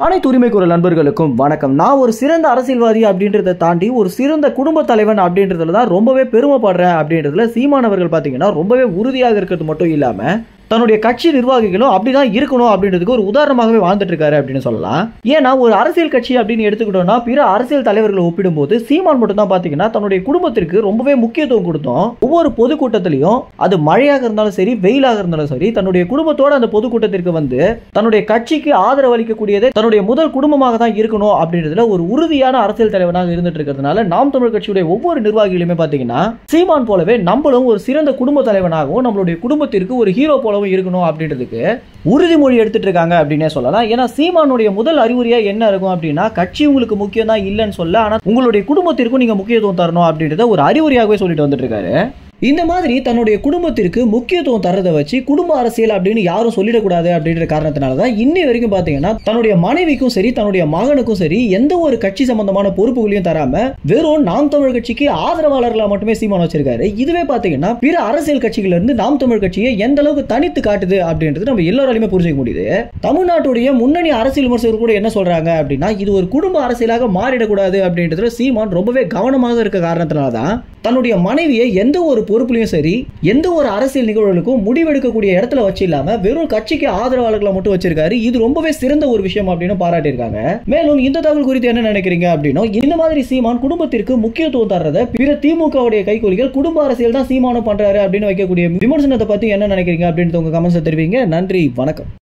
அனைத்து உரிமை குரல் நண்பர்களுக்கும் வணக்கம் நான் ஒரு சிறந்த அரசியல்வாதி அப்படின்றத தாண்டி ஒரு சிறந்த குடும்ப தலைவன் அப்படின்றதுல தான் ரொம்பவே பெருமைப்படுறேன் அப்படின்றதுல சீமானவர்கள் பார்த்தீங்கன்னா ரொம்பவே உறுதியாக இருக்கிறது மட்டும் இல்லாம தன்னுடைய கட்சி நிர்வாகிகளும் அப்படிதான் இருக்கணும் அப்படின்றதுக்கு ஒரு உதாரணமாகவே வாழ்ந்துட்டு இருக்காரு அப்படின்னு சொல்லலாம் ஏன்னா ஒரு அரசியல் கட்சி அப்படின்னு எடுத்துக்கிட்டோம்னா பிற அரசியல் தலைவர்களை ஒப்பிடும்போது சீமான் மட்டும் தான் பாத்தீங்கன்னா தன்னுடைய குடும்பத்திற்கு ரொம்பவே முக்கியத்துவம் கொடுத்தோம் ஒவ்வொரு பொதுக்கூட்டத்திலையும் அது மழையாக இருந்தாலும் சரி வெயிலாக இருந்தாலும் சரி தன்னுடைய குடும்பத்தோட அந்த பொதுக்கூட்டத்திற்கு வந்து தன்னுடைய கட்சிக்கு ஆதரவு அளிக்கக்கூடியதே தன்னுடைய முதல் குடும்பமாக தான் இருக்கணும் அப்படின்றதுல ஒரு உறுதியான அரசியல் தலைவனாக இருந்துட்டு இருக்கிறதுனால நாம் தமிழ் கட்சியுடைய ஒவ்வொரு நிர்வாகிகளுமே பாத்தீங்கன்னா சீமான் போலவே நம்மளும் ஒரு சிறந்த குடும்ப தலைவனாகவும் நம்மளுடைய குடும்பத்திற்கு ஒரு ஹீரோ போலவும் இருக்கணும் அப்படின்றதுக்கு உறுதிமொழி எடுத்துட்டு இருக்காங்க அப்படின்னே சொல்லலாம் ஏன்னா சீமானுடைய முதல் அறிகுறியா என்ன இருக்கும் அப்படின்னா கட்சி உங்களுக்கு முக்கியம் தான் இல்லைன்னு சொல்ல ஆனா உங்களுடைய குடும்பத்திற்கும் நீங்க முக்கியத்துவம் தரணும் அப்படின்றத ஒரு அறிகுறியாகவே சொல்லிட்டு வந்துட்டு இருக்காரு இந்த மாதிரி தன்னுடைய குடும்பத்திற்கு முக்கியத்துவம் தரதை வச்சு குடும்ப அரசியல் அப்படின்னு யாரும் சொல்லிடக்கூடாது அப்படின்ற காரணத்தினால தான் இன்னி வரைக்கும் பார்த்தீங்கன்னா தன்னுடைய மனைவிக்கும் சரி தன்னுடைய மகனுக்கும் சரி எந்த ஒரு கட்சி சம்பந்தமான பொறுப்புகளையும் தராம வெறும் நாம் தமிழ் கட்சிக்கு ஆதரவாளர்களா மட்டுமே சீமான் வச்சிருக்காரு இதுவே பார்த்தீங்கன்னா பிற அரசியல் கட்சிகள் இருந்து நாம் தமிழ் கட்சியை எந்த அளவுக்கு தனித்து காட்டுது அப்படின்றது நம்ம எல்லாராலையுமே புரிஞ்சுக்க முடியுது தமிழ்நாட்டுடைய முன்னணி அரசியல் விமர்சகர்கள் கூட என்ன சொல்றாங்க அப்படின்னா இது ஒரு குடும்ப அரசியலாக மாறிடக்கூடாது அப்படின்றதுல சீமான் ரொம்பவே கவனமாக இருக்க காரணத்தினால தான் தன்னுடைய மனைவியை எந்த ஒரு பொறுப்புலையும் சரி எந்த ஒரு அரசியல் நிகழ்வுகளுக்கும் முடிவெடுக்கக்கூடிய இடத்துல வச்சு இல்லாம வெறும் கட்சிக்கு ஆதரவாளர்களை மட்டும் வச்சிருக்காரு இது ரொம்பவே சிறந்த ஒரு விஷயம் அப்படின்னு பாராட்டியிருக்காங்க மேலும் இந்த தகவல் குறித்து என்ன நினைக்கிறீங்க அப்படின்னா இந்த மாதிரி சீமான் குடும்பத்திற்கு முக்கியத்துவம் தர்றத பிற திமுகவுடைய கைகூலிகள் குடும்ப அரசியல் தான் சீமானம் பண்றாரு அப்படின்னு வைக்கக்கூடிய விமர்சனத்தை பத்தி என்ன நினைக்கிறீங்க அப்படின்னு உங்க கமெண்ட்ஸ் தெரிவிங்க நன்றி வணக்கம்